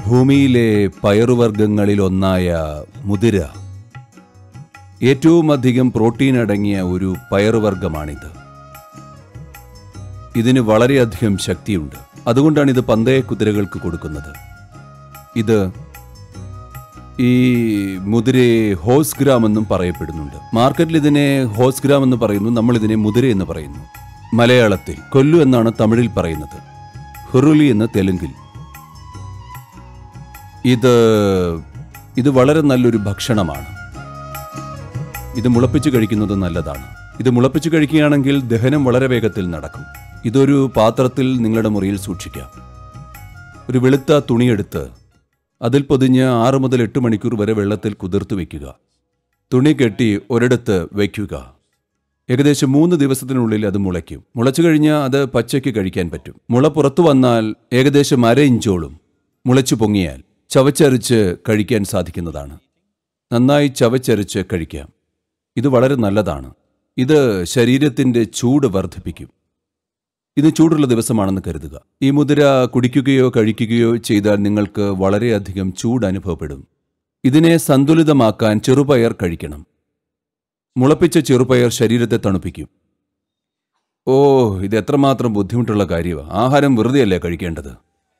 ഭൂമിയിലെ പയറുവർഗ്ഗങ്ങളിൽ ഒന്നായ മുതിര ഏറ്റവും അധികം പ്രോട്ടീൻ അടങ്ങിയ ഒരു പയറുവർഗ്ഗമാണിത് ഇതിന് വളരെയധികം ശക്തിയുണ്ട് അതുകൊണ്ടാണ് ഇത് പന്തയ കുതിരകൾക്ക് കൊടുക്കുന്നത് ഇത് ഈ മുതിരയെ ഹോസ് ഗ്രാം എന്നും പറയപ്പെടുന്നുണ്ട് മാർക്കറ്റിൽ ഇതിനെ ഹോസ് ഗ്രാം എന്ന് പറയുന്നു നമ്മൾ ഇതിനെ മുതിര എന്ന് പറയുന്നു മലയാളത്തിൽ കൊല്ലു എന്നാണ് തമിഴിൽ പറയുന്നത് ഹുറുലി എന്ന് തെലുങ്കിൽ ഇത് ഇത് വളരെ നല്ലൊരു ഭക്ഷണമാണ് ഇത് മുളപ്പിച്ച് കഴിക്കുന്നത് നല്ലതാണ് ഇത് മുളപ്പിച്ച് കഴിക്കുകയാണെങ്കിൽ ദഹനം വളരെ വേഗത്തിൽ നടക്കും ഇതൊരു പാത്രത്തിൽ നിങ്ങളുടെ മുറിയിൽ സൂക്ഷിക്കാം ഒരു വെളുത്ത തുണിയെടുത്ത് അതിൽ പൊതിഞ്ഞ് ആറ് മുതൽ എട്ട് മണിക്കൂർ വരെ വെള്ളത്തിൽ കുതിർത്ത് വയ്ക്കുക തുണി കെട്ടി ഒരിടത്ത് വയ്ക്കുക ഏകദേശം മൂന്ന് ദിവസത്തിനുള്ളിൽ അത് മുളയ്ക്കും മുളച്ചു കഴിഞ്ഞാൽ അത് പച്ചയ്ക്ക് കഴിക്കാൻ പറ്റും മുള പുറത്തു വന്നാൽ ഏകദേശം അര ഇഞ്ചോളം മുളച്ചു പൊങ്ങിയാൽ ചവച്ചരച്ച് കഴിക്കാൻ സാധിക്കുന്നതാണ് നന്നായി ചവച്ചരച്ച് കഴിക്കാം ഇത് വളരെ നല്ലതാണ് ഇത് ശരീരത്തിന്റെ ചൂട് വർദ്ധിപ്പിക്കും ഇത് ചൂടുള്ള ദിവസമാണെന്ന് കരുതുക ഈ മുതിര കുടിക്കുകയോ കഴിക്കുകയോ ചെയ്താൽ നിങ്ങൾക്ക് വളരെയധികം ചൂട് അനുഭവപ്പെടും ഇതിനെ സന്തുലിതമാക്കാൻ ചെറുപയർ കഴിക്കണം മുളപ്പിച്ച ചെറുപയർ ശരീരത്തെ തണുപ്പിക്കും ഓ ഇത് എത്രമാത്രം ബുദ്ധിമുട്ടുള്ള കാര്യമാണ് ആഹാരം വെറുതെയല്ലേ കഴിക്കേണ്ടത്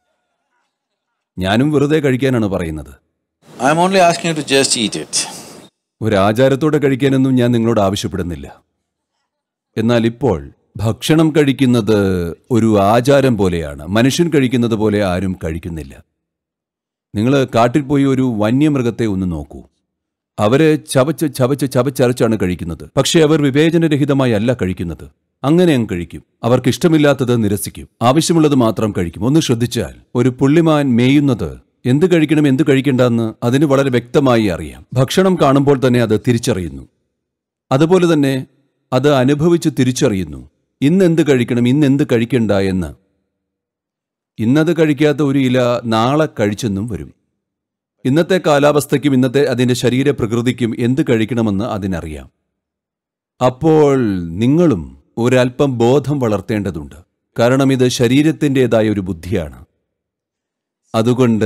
ഞാനും വെറുതെ കഴിക്കാനാണ് പറയുന്നത് I'm only asking you to just eat it. ഒരു ആചാരത്തോടെ കഴിക്കാനൊന്നും ഞാൻ നിങ്ങളോട് ആവശ്യപ്പെടുന്നില്ല എന്നാൽ ഇപ്പോൾ ഭക്ഷണം കഴിക്കുന്നത് ഒരു ആചാരം പോലെയാണ് മനുഷ്യൻ കഴിക്കുന്നത് പോലെ ആരും കഴിക്കുന്നില്ല നിങ്ങൾ കാട്ടിൽ പോയി ഒരു വന്യമൃഗത്തെ ഒന്ന് നോക്കൂ അവര് ചവച്ച് ചവച്ച് ചവച്ചരച്ചാണ് കഴിക്കുന്നത് പക്ഷേ അവർ വിവേചനരഹിതമായി അല്ല കഴിക്കുന്നത് അങ്ങനെ അങ്ങ് കഴിക്കും അവർക്ക് ഇഷ്ടമില്ലാത്തത് നിരസിക്കും ആവശ്യമുള്ളത് മാത്രം കഴിക്കും ഒന്ന് ശ്രദ്ധിച്ചാൽ ഒരു പുള്ളിമാൻ മേയുന്നത് എന്ത് കഴിക്കണം എന്ത് കഴിക്കേണ്ടെന്ന് അതിന് വളരെ വ്യക്തമായി അറിയാം ഭക്ഷണം കാണുമ്പോൾ തന്നെ അത് തിരിച്ചറിയുന്നു അതുപോലെ തന്നെ അത് അനുഭവിച്ച് തിരിച്ചറിയുന്നു ഇന്ന് എന്ത് കഴിക്കണം ഇന്ന് എന്ത് കഴിക്കണ്ട എന്ന് ഇന്നത് കഴിക്കാത്ത ഒരു ഇല നാളെ കഴിച്ചെന്നും വരും ഇന്നത്തെ കാലാവസ്ഥയ്ക്കും ഇന്നത്തെ അതിൻ്റെ ശരീര പ്രകൃതിക്കും എന്ത് കഴിക്കണമെന്ന് അതിനറിയാം അപ്പോൾ നിങ്ങളും ഒരല്പം ബോധം വളർത്തേണ്ടതുണ്ട് കാരണം ഇത് ശരീരത്തിൻ്റെതായ ഒരു ബുദ്ധിയാണ് അതുകൊണ്ട്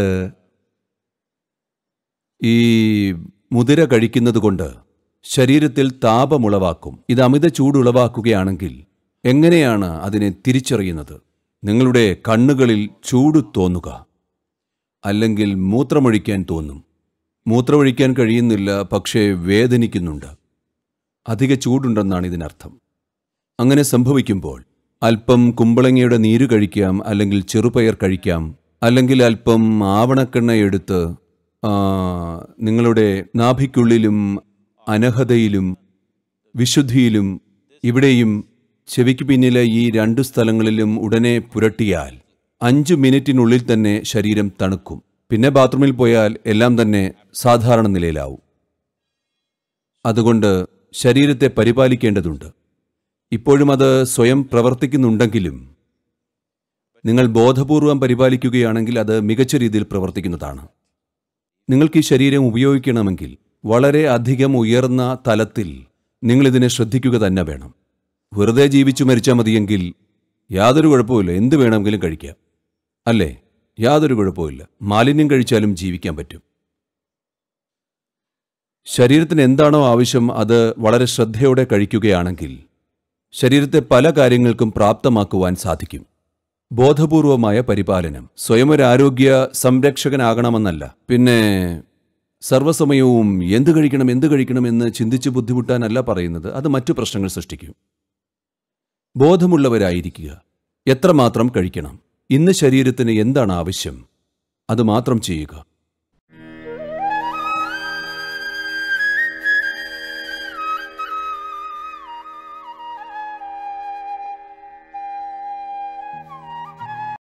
ഈ മുതിര കഴിക്കുന്നത് കൊണ്ട് ശരീരത്തിൽ താപമുളവാക്കും ഇത് അമിത ചൂടുളവാക്കുകയാണെങ്കിൽ എങ്ങനെയാണ് അതിനെ തിരിച്ചറിയുന്നത് നിങ്ങളുടെ കണ്ണുകളിൽ ചൂട് തോന്നുക അല്ലെങ്കിൽ മൂത്രമൊഴിക്കാൻ തോന്നും മൂത്രമൊഴിക്കാൻ കഴിയുന്നില്ല പക്ഷേ വേദനിക്കുന്നുണ്ട് അധിക ചൂടുണ്ടെന്നാണ് ഇതിനർത്ഥം അങ്ങനെ സംഭവിക്കുമ്പോൾ അല്പം കുമ്പളങ്ങയുടെ നീര് കഴിക്കാം അല്ലെങ്കിൽ ചെറുപയർ കഴിക്കാം അല്ലെങ്കിൽ അല്പം ആവണക്കെണ്ണ എടുത്ത് ആ, നിങ്ങളുടെ നാഭിക്കുള്ളിലും അനഹതയിലും വിശുദ്ധിയിലും ഇവിടെയും ചെവിക്ക് പിന്നിലെ ഈ രണ്ടു സ്ഥലങ്ങളിലും ഉടനെ പുരട്ടിയാൽ അഞ്ചു മിനിറ്റിനുള്ളിൽ തന്നെ ശരീരം തണുക്കും പിന്നെ ബാത്റൂമിൽ പോയാൽ എല്ലാം തന്നെ സാധാരണ നിലയിലാവും അതുകൊണ്ട് ശരീരത്തെ പരിപാലിക്കേണ്ടതുണ്ട് ഇപ്പോഴും അത് സ്വയം പ്രവർത്തിക്കുന്നുണ്ടെങ്കിലും നിങ്ങൾ ബോധപൂർവം പരിപാലിക്കുകയാണെങ്കിൽ അത് മികച്ച രീതിയിൽ പ്രവർത്തിക്കുന്നതാണ് നിങ്ങൾക്ക് ഈ ശരീരം ഉപയോഗിക്കണമെങ്കിൽ വളരെ അധികം ഉയർന്ന തലത്തിൽ നിങ്ങളിതിനെ ശ്രദ്ധിക്കുക തന്നെ വേണം വെറുതെ ജീവിച്ചു മരിച്ചാൽ മതിയെങ്കിൽ യാതൊരു കുഴപ്പമില്ല എന്ത് വേണമെങ്കിലും കഴിക്കാം അല്ലേ യാതൊരു കുഴപ്പമില്ല മാലിന്യം കഴിച്ചാലും ജീവിക്കാൻ പറ്റും ശരീരത്തിന് എന്താണോ ആവശ്യം അത് വളരെ ശ്രദ്ധയോടെ കഴിക്കുകയാണെങ്കിൽ ശരീരത്തെ പല കാര്യങ്ങൾക്കും പ്രാപ്തമാക്കുവാൻ സാധിക്കും ബോധപൂർവമായ പരിപാലനം സ്വയം ഒരു ആരോഗ്യ സംരക്ഷകനാകണമെന്നല്ല പിന്നെ സർവ്വസമയവും എന്ത് കഴിക്കണം എന്ത് കഴിക്കണം എന്ന് ചിന്തിച്ച് ബുദ്ധിമുട്ടാനല്ല പറയുന്നത് അത് മറ്റു പ്രശ്നങ്ങൾ സൃഷ്ടിക്കും ബോധമുള്ളവരായിരിക്കുക എത്രമാത്രം കഴിക്കണം ഇന്ന് ശരീരത്തിന് എന്താണ് ആവശ്യം അത് മാത്രം ചെയ്യുക